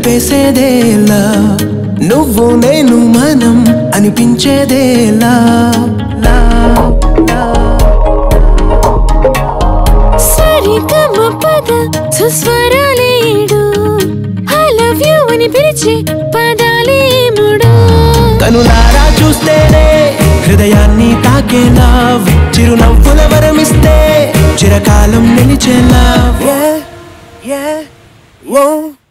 కలిపేసేదేలా నువ్వు నేను మనం అనిపించేదేలా లా, లా. సరిగమ పద సుస్వరాలేడు ఐ లవ్ యు అని పిలిచి పదాలే మూడు కనులారా చూస్తేనే హృదయాన్ని తాకే లవ్ చిరునవ్వుల వరమిస్తే చిరకాలం నిలిచే లవ్ yeah, yeah, whoa.